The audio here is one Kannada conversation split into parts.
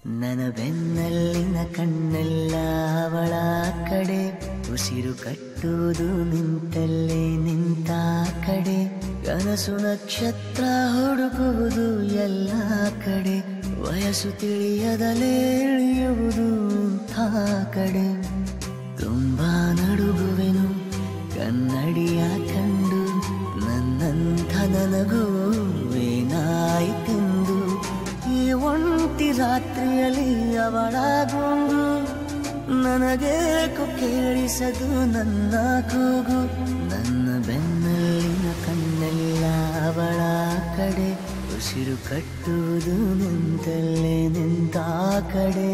ನನ್ನ ಬೆನ್ನಲ್ಲಿನ ಕಣ್ಣೆಲ್ಲ ಅವಳ ಕಡೆ ಉಸಿರು ಕಟ್ಟುವುದು ನಿಂತಲ್ಲೇ ನಿಂತ ಕಡೆ ಕನಸು ನಕ್ಷತ್ರ ಹುಡುಕುವುದು ಎಲ್ಲ ಕಡೆ ವಯಸ್ಸು ತಿಳಿಯದಲೇ ಇಳಿಯುವುದು ಇಂಥ ಕಡೆ ತುಂಬಾ ನಡುಗುವೆನು ಕನ್ನಡಿಯ ಕಂಡು ನನ್ನಂಥ ನನಗೂ ಏನಾಯ್ತೆಂದು ಈ ಒಂಟಿ ರಾತ್ರಿಯಲ್ಲಿ ಅವಳ ಗುಂಗು ನನಗೇಕು ಕೇಳಿಸದು ನನ್ನ ಕೂಗು ನನ್ನ ಬೆನ್ನಲ್ಲಿನ ಕಣ್ಣೆಲ್ಲ ಅವಳ ಕಡೆ ಉಸಿರು ಕಟ್ಟುವುದು ನಿಂತಲ್ಲೇ ನಿಂತ ಕಡೆ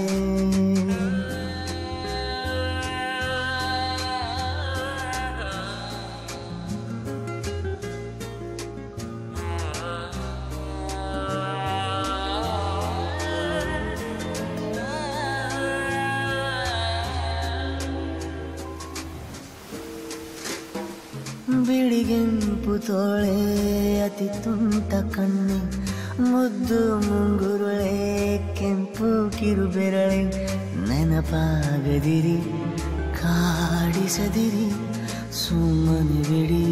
ಬಿಳಿಗೆಂಪು ತೋಳೆ ಅತಿ ತುಂಟ ಕಣ್ಣೆ ಮುದ್ದು ಮುಂಗುರುಳೆ ಕೆಂಪು ಕಿರುಬೆರಳೆ ನೆನಪಾಗದಿರಿ ಕಾಡಿಸದಿರಿ ಸುಮ್ಮನೆ ಬಿಡಿ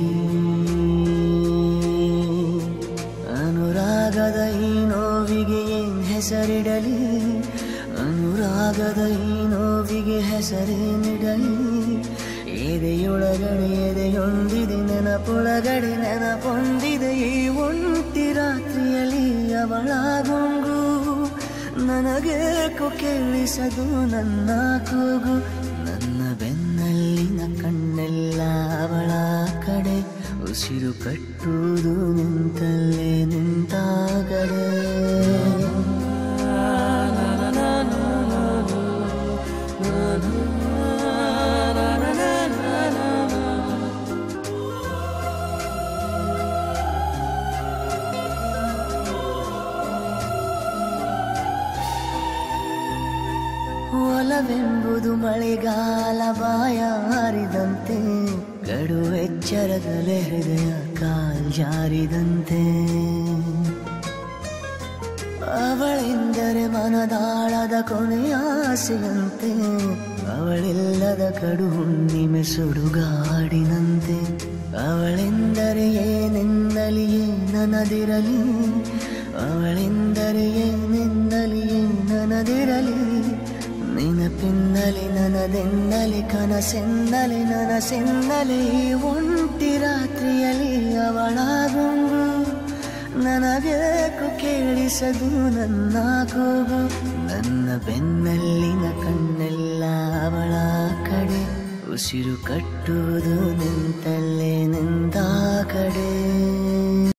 ಅನುರಾಗದ ಈ ನೋವಿಗೆ ಏನ್ ಹೆಸರಿಡಲಿ ಅನುರಾಗದ ಈ ನೋವಿಗೆ ಹೆಸರೇನಿಡಲಿ ಎದೆಯೊಳಗಡೆ ಎದೆಯೊಂದಿದೆ ನೆನಪೊಳಗಡೆ ನೆನಪೊಂದಿದೆ ಈ ಒಂಟಿ ರಾತ್ರಿಯಲ್ಲಿ ಅವಳ ಗುಂಗು ನನಗೇಕು ಕೇಳಿಸದು ನನ್ನ ಕೂಗು ನನ್ನ ಬೆನ್ನಲ್ಲಿನ ಕಣ್ಣೆಲ್ಲ ಅವಳ ಕಡೆ ಉಸಿರು ಕಟ್ಟುವುದು ನಿಂತಲ್ಲೇ ನಿಂತ ಕಡೆ ಒಲವೆಂಬುದು ಮಳೆಗಾಲ ಬಾಯ ಹಾರಿದಂತೆ ಗಡು ಎಚ್ಚರದಲೆ ಹೃದಯ ಕಾಲ್ ಜಾರಿದಂತೆ ಅವಳೆಂದರೆ ಮನದಾಳದ ಕೊನೆಯ ಆಸೆಯಂತೆ ಅವಳಿಲ್ಲದ ಕಡು ಹುಣ್ಣಿಮೆ ಸುಡುಗಾಡಿನಂತೆ ಅವಳೆಂದರೆ ಏನೆಂದಲಿ ಏನದಿರಲಿ ಅವಳೆಂದರೆ ಏನೆಂದಲಿ ಏನದಿರಲಿ ನೆನಪಿಂದಲಿ ನನದೆಂದಲಿ ಕನಸೆಂದಲಿ ನನಸೆಂದಲಿ ಈ ಒಂಟಿ ರಾತ್ರಿಯಲ್ಲಿ ಅವಳ ಗುಂಗು ನನಗೇಕು ಕೇಳಿಸದು ನನ್ನ ಕೂಗು ನನ್ನ ಬೆನ್ನಲ್ಲಿನ ಕಣ್ಣೆಲ್ಲ ಅವಳ ಕಡೆ ಉಸಿರು ಕಟ್ಟುವುದು ನಿಂತಲ್ಲೇ ನಿಂತ ಕಡೆ